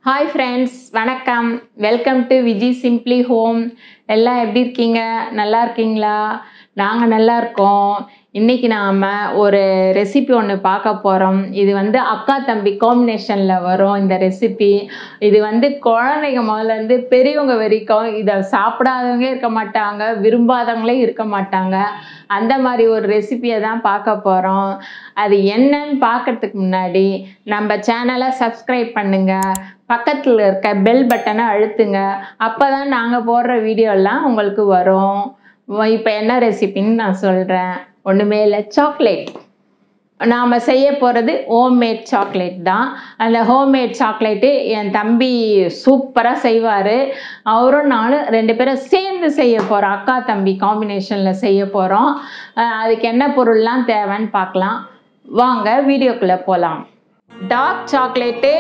Hi friends வணக்கம் welcome to Viji simply home எல்லாம் எப்படி இருக்கீங்க நல்லா இருக்கீங்களா நாங்கள் நல்லா இருக்கோம் இன்னைக்கு நாம் ஒரு ரெசிபி ஒன்று பார்க்க போகிறோம் இது வந்து அக்கா தம்பி காம்பினேஷனில் வரும் இந்த ரெசிபி இது வந்து குழந்தைங்க முதல்லேருந்து பெரியவங்க வரைக்கும் இதை சாப்பிடாதவங்க இருக்க மாட்டாங்க விரும்பாதவங்களே இருக்க மாட்டாங்க அந்த மாதிரி ஒரு ரெசிபியை தான் பார்க்க போகிறோம் அது என்னன்னு பார்க்கறதுக்கு முன்னாடி நம்ம சேனலை சப்ஸ்கிரைப் பண்ணுங்க பக்கத்தில் இருக்க பெல் பட்டனை அழுத்துங்க அப்போ தான் நாங்கள் போடுற வீடியோலாம் உங்களுக்கு வரும் இப்போ என்ன ரெசிபின்னு நான் சொல்கிறேன் ஒன்றுமே இல்லை சாக்லேட் நாம் செய்ய போகிறது ஹோம்மேட் சாக்லேட் தான் அந்த ஹோம்மேட் சாக்லேட்டு என் தம்பி சூப்பராக செய்வார் அவரும் நானும் ரெண்டு பேரும் சேர்ந்து செய்ய போகிறோம் அக்கா தம்பி காம்பினேஷனில் செய்ய போகிறோம் அதுக்கு என்ன பொருள்லாம் தேவைன்னு பார்க்கலாம் வாங்க வீடியோக்குள்ளே போகலாம் டார்க் சாக்லேட்டு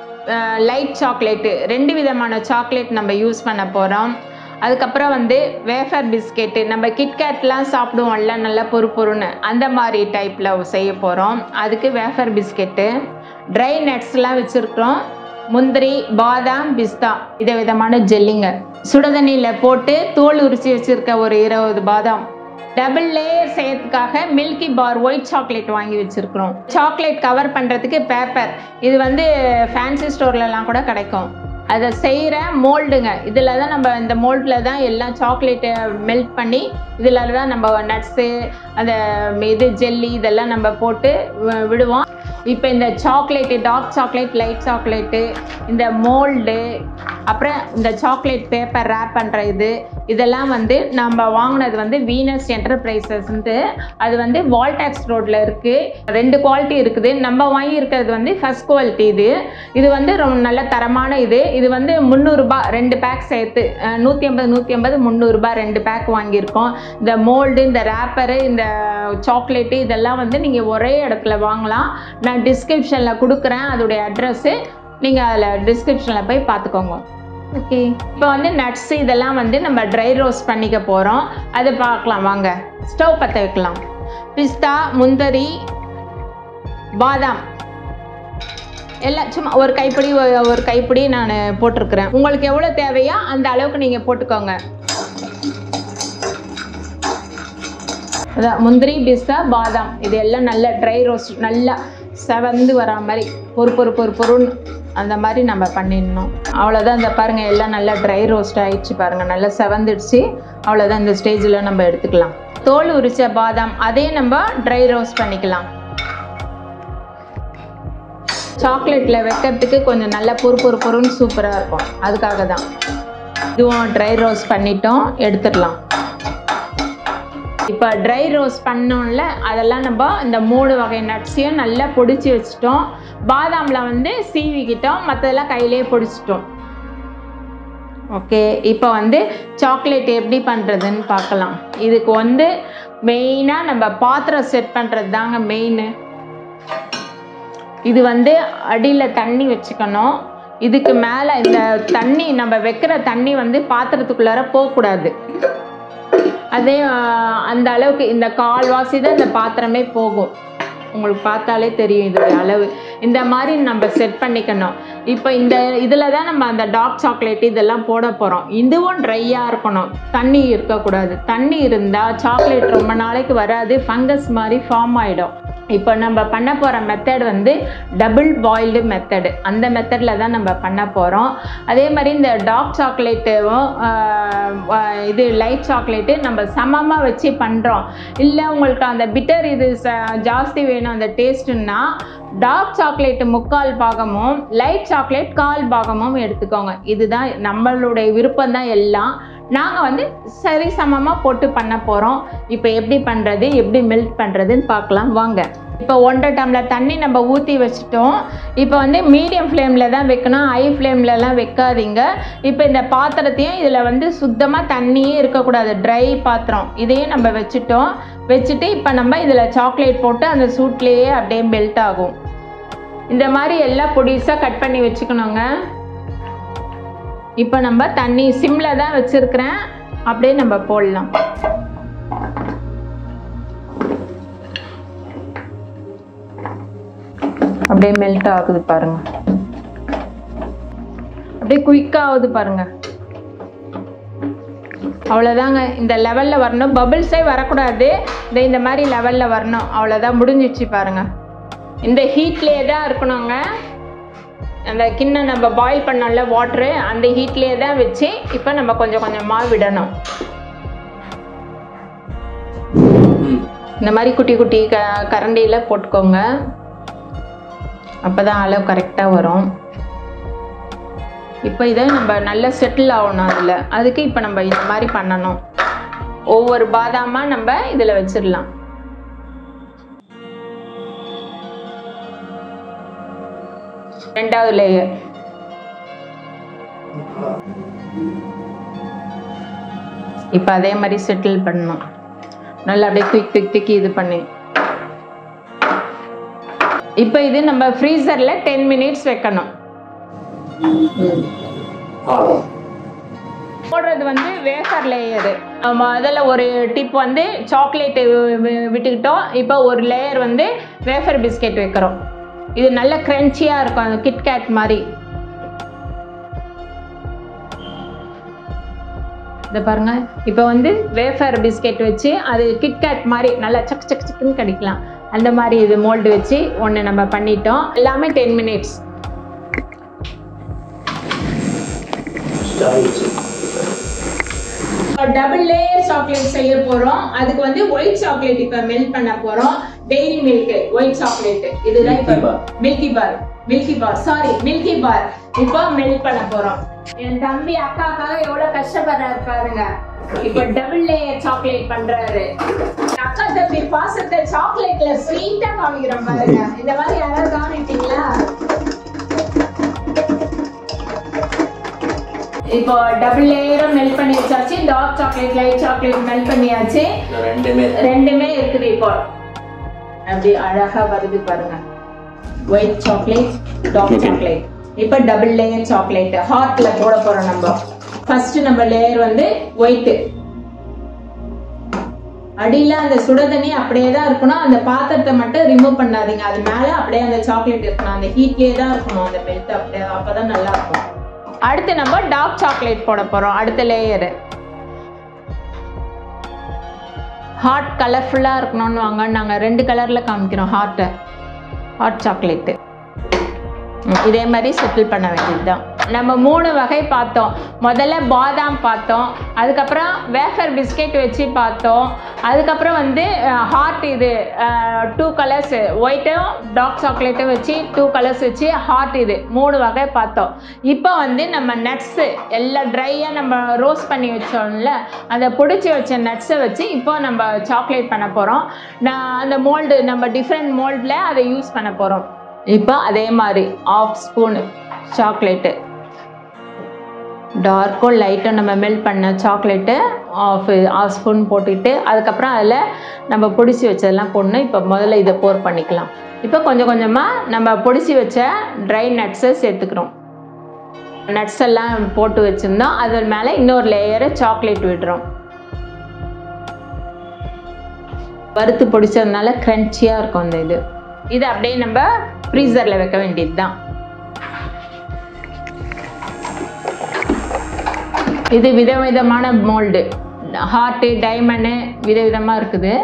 லைட் சாக்லேட்டு ரெண்டு விதமான சாக்லேட் நம்ம யூஸ் பண்ண போகிறோம் அதுக்கப்புறம் வந்து வேஃபர் பிஸ்கெட்டு நம்ம கிட்கேட்லாம் சாப்பிடுவோம்ல நல்லா பொறு பொறுன்னு அந்த மாதிரி டைப்பில் செய்ய போகிறோம் அதுக்கு வேஃபர் பிஸ்கெட்டு ட்ரை நட்ஸ்லாம் வச்சுருக்கிறோம் முந்திரி பாதாம் பிஸ்தா வித விதமான ஜெல்லிங்க சுடுதண்ணியில் போட்டு தோல் உரிச்சு வச்சுருக்க ஒரு இருபது பாதாம் டபுள் லேயர் செய்யறதுக்காக மில்கி பார் ஒயிட் சாக்லேட் வாங்கி வச்சுருக்குறோம் சாக்லேட் கவர் பண்ணுறதுக்கு பேப்பர் இது வந்து ஃபேன்சி ஸ்டோர்லலாம் கூட கிடைக்கும் அதை செய்கிற மோல்டுங்க இதில் தான் நம்ம இந்த மோல்டில் தான் எல்லாம் சாக்லேட்டை மெல்ட் பண்ணி இதில் தான் நம்ம நட்ஸு அந்த இது ஜெல்லி இதெல்லாம் நம்ம போட்டு விடுவோம் இப்போ இந்த chocolate dark chocolate light chocolate இந்த மோல்டு அப்புறம் இந்த சாக்லேட் பேப்பர் ரேப் பண்ணுற இது இதெல்லாம் வந்து நம்ம வாங்கினது வந்து வீனஸ் என்டர்பிரைசஸ்ன்ட்டு அது வந்து வால்டாக்ஸ் ரோட்டில் இருக்குது ரெண்டு குவாலிட்டி இருக்குது நம்ம வாங்கியிருக்கிறது வந்து ஃபஸ்ட் குவாலிட்டி இது இது வந்து ரொம்ப நல்ல தரமான இது இது வந்து முந்நூறுரூபா ரெண்டு பேக் சேர்த்து நூற்றி ஐம்பது நூற்றி ஐம்பது முந்நூறுரூபா ரெண்டு பேக் வாங்கியிருக்கோம் இந்த மோல்டு இந்த ரேப்பரு இந்த சாக்லேட்டு இதெல்லாம் வந்து நீங்கள் ஒரே இடத்துல வாங்கலாம் நான் டிஸ்கிரிப்ஷனில் கொடுக்குறேன் அதோடைய அட்ரஸ்ஸு நீங்கள் அதில் டிஸ்கிரிப்ஷனில் போய் பார்த்துக்கோங்க ஓகே இப்போ வந்து நட்ஸ் இதெல்லாம் வந்து நம்ம ட்ரை ரோஸ்ட் பண்ணிக்க போகிறோம் அதை பார்க்கலாம் வாங்க ஸ்டவ் பற்ற வைக்கலாம் பிஸ்தா முந்தரி பாதாம் எல்லாம் சும்மா ஒரு கைப்பிடி ஒரு கைப்பிடி நான் போட்டிருக்கிறேன் உங்களுக்கு எவ்வளோ தேவையோ அந்த அளவுக்கு நீங்கள் போட்டுக்கோங்க அதான் முந்திரி பிஸ்தா பாதாம் இது எல்லாம் நல்ல ட்ரை ரோஸ்ட் நல்லா செவந்து வரா மாதிரி பொறு பொறு பொறு பொருன்னு அந்த மாதிரி நம்ம பண்ணிடணும் அவ்வளோதான் இந்த பாருங்கள் எல்லாம் நல்லா ட்ரை ரோஸ்ட் ஆயிடுச்சு பாருங்கள் நல்லா செவந்துடுச்சு அவ்வளோதான் இந்த ஸ்டேஜில் நம்ம எடுத்துக்கலாம் தோல் உரிச்ச பாதாம் அதே நம்ம ட்ரை ரோஸ்ட் பண்ணிக்கலாம் சாக்லேட்டில் வைக்கிறதுக்கு கொஞ்சம் நல்லா பொறு பொறு பொருன்னு சூப்பராக இருக்கும் அதுக்காக தான் இதுவும் ட்ரை ரோஸ்ட் பண்ணிட்டோம் எடுத்துடலாம் இப்போ ட்ரை ரோஸ்ட் பண்ணோம்ல அதெல்லாம் நம்ம இந்த மூணு வகை நட்ஸையும் நல்லா பொடிச்சு வச்சுட்டோம் பாதாமில் வந்து சீவிக்கிட்டோம் மற்றதெல்லாம் கையிலே பொடிச்சிட்டோம் ஓகே இப்போ வந்து சாக்லேட் எப்படி பண்ணுறதுன்னு பார்க்கலாம் இதுக்கு வந்து மெயினாக நம்ம பாத்திரம் செட் பண்ணுறது தாங்க மெயின் இது வந்து அடியில் தண்ணி வச்சுக்கணும் இதுக்கு மேலே இந்த தண்ணி நம்ம வைக்கிற தண்ணி வந்து பாத்திரத்துக்குள்ளார போகக்கூடாது அதே அந்த அளவுக்கு இந்த கால்வாசி தான் இந்த பாத்திரமே போகும் உங்களுக்கு பார்த்தாலே தெரியும் இதோடைய அளவு இந்த மாதிரி நம்ம செட் பண்ணிக்கணும் இப்போ இந்த இதில் தான் நம்ம அந்த டார்க் சாக்லேட் இதெல்லாம் போட போகிறோம் இதுவும் ட்ரையாக இருக்கணும் தண்ணி இருக்கக்கூடாது தண்ணி இருந்தால் சாக்லேட் ரொம்ப நாளைக்கு வராது ஃபங்கஸ் மாதிரி ஃபார்ம் ஆகிடும் இப்போ நம்ம பண்ண போகிற மெத்தட் வந்து டபுள் பாயில்டு மெத்தடு அந்த மெத்தடில் தான் நம்ம பண்ண போகிறோம் அதே மாதிரி இந்த டார்க் சாக்லேட்டும் இது லைட் சாக்லேட்டு நம்ம சமமாக வச்சு பண்ணுறோம் இல்லை உங்களுக்கு அந்த பிட்டர் இது ஜாஸ்தி வேணும் அந்த டேஸ்ட்டுன்னா டார்க் சாக்லேட்டு முக்கால் பாகமும் லைட் சாக்லேட் கால் பாகமும் எடுத்துக்கோங்க இதுதான் நம்மளுடைய விருப்பம் தான் எல்லாம் நாங்கள் வந்து சரி சமமாக போட்டு பண்ண போகிறோம் இப்போ எப்படி பண்ணுறது எப்படி மெல்ட் பண்ணுறதுன்னு பார்க்கலாம் வாங்க இப்போ ஒன்றரை டம்ளர் தண்ணி நம்ம ஊற்றி வச்சுட்டோம் இப்போ வந்து மீடியம் ஃப்ளேமில் தான் வைக்கணும் ஹை ஃப்ளேம்லலாம் வைக்காதீங்க இப்போ இந்த பாத்திரத்தையும் இதில் வந்து சுத்தமாக தண்ணியே இருக்கக்கூடாது ட்ரை பாத்திரம் இதையும் நம்ம வச்சுட்டோம் வச்சுட்டு இப்போ நம்ம இதில் சாக்லேட் போட்டு அந்த சூட்லேயே அப்படியே மெல்ட் ஆகும் இந்த மாதிரி எல்லாம் பொடிசாக கட் பண்ணி வச்சுக்கணுங்க இப்போ நம்ம தண்ணி சிம்மில் தான் வச்சுருக்கிறேன் அப்படியே நம்ம போடலாம் அப்படியே மெல்ட் ஆகுது பாருங்க அப்படியே குயிக்காக ஆகுது பாருங்க அவ்வளோதாங்க இந்த லெவலில் வரணும் பபிள்ஸே வரக்கூடாது இந்த இந்த மாதிரி லெவலில் வரணும் அவ்வளோதான் முடிஞ்சிச்சு பாருங்க இந்த ஹீட்லேயே தான் இருக்கணுங்க அந்த கிண்ணம் நம்ம பாயில் பண்ணோம்ல வாட்ரு அந்த ஹீட்லேயே தான் வச்சு இப்போ நம்ம கொஞ்சம் கொஞ்சமாக விடணும் இந்த மாதிரி குட்டி குட்டி க கரண்டியில் போட்டுக்கோங்க அப்போ தான் அளவு கரெக்டாக வரும் இப்போ இதை நம்ம நல்லா செட்டில் ஆகணும் அதில் அதுக்கு இப்போ நம்ம இந்த மாதிரி பண்ணணும் ஒவ்வொரு பாதாமாக நம்ம இதில் வச்சிடலாம் ரெண்டாவது லேயர் இப்போ அதே மாதிரி செட்டில் பண்ணணும் நல்லா அப்படியே குயிக் குயிக் குயிக் இது பண்ணி இப்போ இது நம்ம ஃப்ரீசரில் டென் மினிட்ஸ் வைக்கணும் போடுறது வந்து வேஃபர் லேயரு அதில் ஒரு டிப் வந்து சாக்லேட்டு விட்டுக்கிட்டோம் இப்போ ஒரு லேயர் வந்து வேஃபர் பிஸ்கெட் வைக்கிறோம் இது நல்ல க்ரன்ச்சியாக இருக்கும் கிட்கேட் மாதிரி இதை பாருங்க இப்போ வந்து வேஃபர் பிஸ்கெட் வச்சு அது கிட்கேட் மாதிரி நல்லா சக் சக் சக்குன்னு கிடைக்கலாம் அந்த மாதிரி இது மோல்டு வச்சு ஒன்று நம்ம பண்ணிட்டோம் எல்லாமே ten minutes double layer chocolate செய்ய போறோம் அதுக்கு வந்து ஒயிட் சாக்லேட் இப்ப மெல்ட் பண்ண போறோம் டெய்ரி மில்க் ஒயிட் சாக்லேட் இதுதான் இப்ப milky bar milky bar sorry milky bar இப்போ மெல்ட் பண்ண போறோம் என் தம்பி அக்காக்காக எவ்வளவு கஷ்டப்படுறாரு பாருங்க இப்ப டபுள் லேயர் சாக்லேட் பண்றாரு அக்கா தம்பி பாசத்தை சாக்லேட்ல ஸ்வீட்டா காமிக்கிறோம் பாருங்க இந்த மாதிரி யாராவது காமிட்டீங்களா இப்போ டபுள் லேயரும் மெல்ட் பண்ணி வச்சாச்சு dark chocolate light chocolate melt பண்ணியாச்சு ரெண்டுமே ரெண்டுமே இருக்குது இப்போ அப்படி அழகா வருது பாருங்க ஒயிட் சாக்லேட் டார்க் சாக்லேட் இப்போ டபுள் லேயர் சாக்லேட் ஹாட்ல போட போறோம் நம்ம ஃபர்ஸ்ட் நம்ம லேயர் வந்து ஒயிட் அடியில அந்த சுடதண்ணி அப்படியே தான் இருக்கணும் அந்த பாத்திரத்தை மட்டும் ரிமூவ் பண்ணாதீங்க அது மேல அப்படியே அந்த சாக்லேட் இருக்கணும் அந்த ஹீட்லயே தான் இருக்கணும் அந்த மெல்ட் அப்படியே அப்பதான் நல்லா இருக்கும் அடுத்து நம்ம டார்க் சாக்லேட் போட போறோம் அடுத்த லேயரு ஹாட் கலர்ஃபுல்லாக இருக்கணும்னு வாங்க நாங்கள் ரெண்டு கலரில் காமிக்கிறோம் ஹாட்டை ஹாட் சாக்லேட்டு இதே மாதிரி செட்டில் பண்ண வேண்டியது தான் நம்ம மூணு வகை பார்த்தோம் முதல்ல பாதாம் பார்த்தோம் அதுக்கப்புறம் வேஃபர் பிஸ்கெட் வச்சு பார்த்தோம் அதுக்கப்புறம் வந்து ஹாட் இது டூ கலர்ஸ் ஒயிட்டும் டார்க் சாக்லேட்டும் வச்சு டூ கலர்ஸ் வச்சு ஹாட் இது மூணு வகை பார்த்தோம் இப்போ வந்து நம்ம நட்ஸு எல்லாம் ட்ரையாக நம்ம ரோஸ்ட் பண்ணி வச்சோம்ல அந்த பிடிச்சி வச்ச நட்ஸை வச்சு இப்போ நம்ம சாக்லேட் பண்ண போகிறோம் நான் அந்த மோல்டு நம்ம டிஃப்ரெண்ட் மோல்டில் அதை யூஸ் பண்ண போகிறோம் இப்போ அதே மாதிரி ஆஃப் ஸ்பூனு சாக்லேட்டு டார்க்கும் லைட்டும் நம்ம மெல்ட் பண்ண சாக்லேட்டு ஆஃப் ஆஃப் ஸ்பூன் போட்டுக்கிட்டு அதுக்கப்புறம் அதில் நம்ம பொடிச்சு வச்சதெல்லாம் போடணும் இப்போ முதல்ல இதை போர் பண்ணிக்கலாம் இப்போ கொஞ்சம் கொஞ்சமாக நம்ம பொடிச்சு வச்ச ட்ரை நட்ஸை சேர்த்துக்கிறோம் நட்ஸ் எல்லாம் போட்டு வச்சுருந்தோம் அது மேலே இன்னொரு லேயரை சாக்லேட் விடுறோம் வறுத்து பொடிச்சதுனால க்ரன்ச்சியாக இருக்கும் அந்த இது இது அப்படியே நம்ம ஃப்ரீசரில் வைக்க வேண்டியது தான் இது விதவிதமான மோல்டு ஹார்ட்டு டைமண்டு விதவிதமாக இருக்குது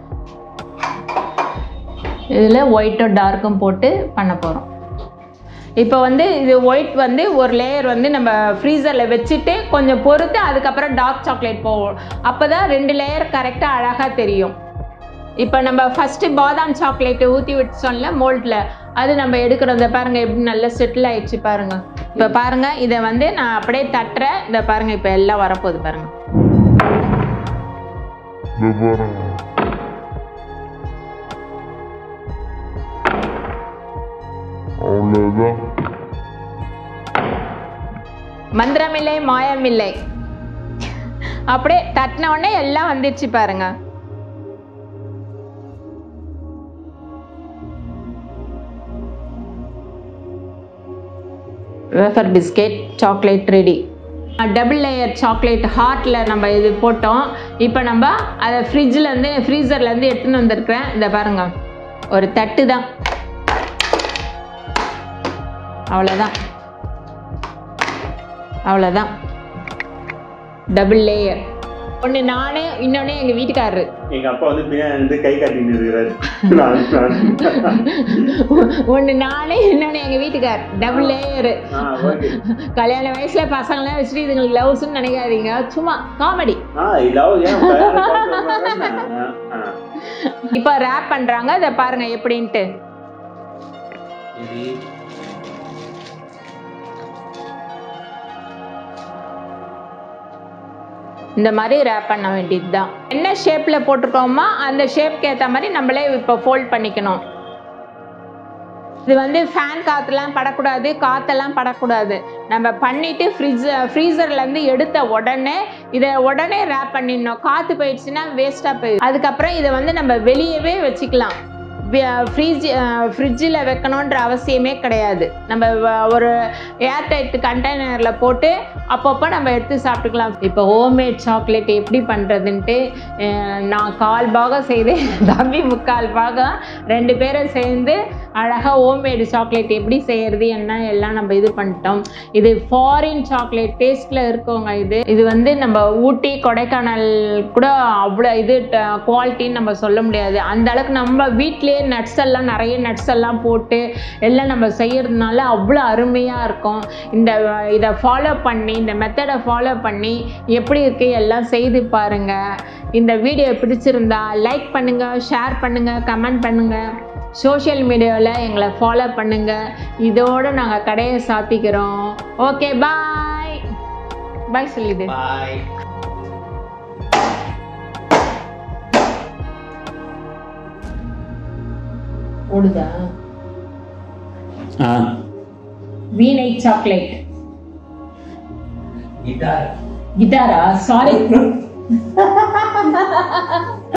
இதில் ஒயிட்டும் டார்க்கும் போட்டு பண்ண போகிறோம் இப்போ வந்து இது ஒயிட் வந்து ஒரு லேயர் வந்து நம்ம ஃப்ரீசரில் வச்சுட்டு கொஞ்சம் பொறுத்து அதுக்கப்புறம் டார்க் சாக்லேட் போவோம் அப்போ தான் ரெண்டு லேயர் கரெக்டாக அழகாக தெரியும் இப்போ நம்ம ஃபஸ்ட்டு பாதாம் சாக்லேட்டு ஊற்றி விட்டோம்ல மோல்டில் அது நம்ம எடுக்கிறோம் இந்த பாருங்கள் எப்படி நல்லா செட்டில் ஆயிடுச்சு பாருங்கள் இப்போ பாருங்கள் இதை வந்து நான் அப்படியே தட்டுறேன் இந்த பாருங்கள் இப்போ எல்லாம் வரப்போகுது பாருங்கள் அவ்வளோதான் மந்திரமில்லை மாயமில்லை அப்படியே தட்டின உடனே எல்லாம் வந்துடுச்சு பாருங்க wafer biscuit chocolate ready double layer chocolate ஹார்ட்டில் நம்ம இது போட்டோம் இப்போ நம்ம அதை ஃப்ரிட்ஜிலேருந்து ஃப்ரீசர்லேருந்து எடுத்துன்னு வந்திருக்கிறேன் இதை பாருங்க ஒரு தட்டு தான் அவ்வளோதான் அவ்வளோதான் டபுள் லேயர் ஒன்று நானு இன்னொன்று எங்கள் வீட்டுக்காரரு எங்க அப்பா வந்து பின்னாடி இருந்து கை காட்டிட்டு இருக்கிறாரு நான், நான். ஒன்று நானு இன்னொன்று எங்கள் வீட்டுக்கார் டபுள் லேயரு ஆ, okay. கல்யாண வயசுல பசங்களாம் வச்சுட்டு இதுங்களுக்கு லவ்ஸ்ன்னு நினைக்காதீங்க சும்மா காமெடி ஆ, love ஏன் கல்யாணம் பார்க்க வர்றாங்க? ஆ, ஆ. இப்போ ரேப் பண்றாங்க அதை பாருங்க எப்படின்ட்டு சரி. இந்த மாதிரி ரேப் பண்ண வேண்டியது தான் என்ன ஷேப்ல போட்டிருக்கோமோ அந்த ஷேப்க்கு ஏற்ற மாதிரி நம்மளே இப்போ ஃபோல்ட் பண்ணிக்கணும் இது வந்து ஃபேன் காற்றுலாம் படக்கூடாது காற்றெல்லாம் படக்கூடாது நம்ம பண்ணிட்டு ஃப்ரிட்ஜ் ஃப்ரீசர்லேருந்து எடுத்த உடனே இதை உடனே ரேப் பண்ணிடணும் காற்று போயிடுச்சுன்னா வேஸ்ட்டாக போயிடும் அதுக்கப்புறம் இதை வந்து நம்ம வெளியவே வச்சுக்கலாம் ஃப்ரீஜ் ஃப்ரிட்ஜில் வைக்கணுன்ற அவசியமே கிடையாது நம்ம வ- ஒரு ஏர்டைட் கண்டெய்னரில் போட்டு அப்பப்போ நம்ம எடுத்து சாப்பிட்டுக்கலாம் இப்போ ஹோம்மேட் சாக்லேட் எப்படி பண்ணுறதுன்ட்டு நான் கால் பாகம் செய்து தம்பி முக்கால் பாகம் ரெண்டு பேரும் சேர்ந்து அழகாக ஹோம்மேடு சாக்லேட் எப்படி செய்யறது என்ன எல்லாம் நம்ம இது பண்ணிட்டோம் இது ஃபாரின் சாக்லேட் டேஸ்ட்டில் இருக்கவங்க இது இது வந்து நம்ம ஊட்டி கொடைக்கானல் கூட அவ்வளோ இது குவாலிட்டின்னு நம்ம சொல்ல முடியாது அந்த அளவுக்கு நம்ம வீட்டிலேயே நட்ஸ் எல்லாம் நிறைய நட்ஸ் எல்லாம் போட்டு எல்லாம் நம்ம செய்யறதுனால அவ்வளோ அருமையாக இருக்கும் இந்த இதை ஃபாலோ பண்ணி இந்த மெத்தடை ஃபாலோ பண்ணி எப்படி இருக்கு எல்லாம் செய்து பாருங்க இந்த வீடியோ பிடிச்சிருந்தா லைக் பண்ணுங்க ஷேர் பண்ணுங்க கமெண்ட் பண்ணுங்க சோஷியல் மீடியாவில் எங்களை ஃபாலோ பண்ணுங்க இதோட நாங்கள் கடையை சாத்திக்கிறோம் ஓகே பாய் பாய் சொல்லிடு Bye. ஓடுதா ஆ வீணை சாக்லேட் கிட்டார் கிட்டாரா சாரி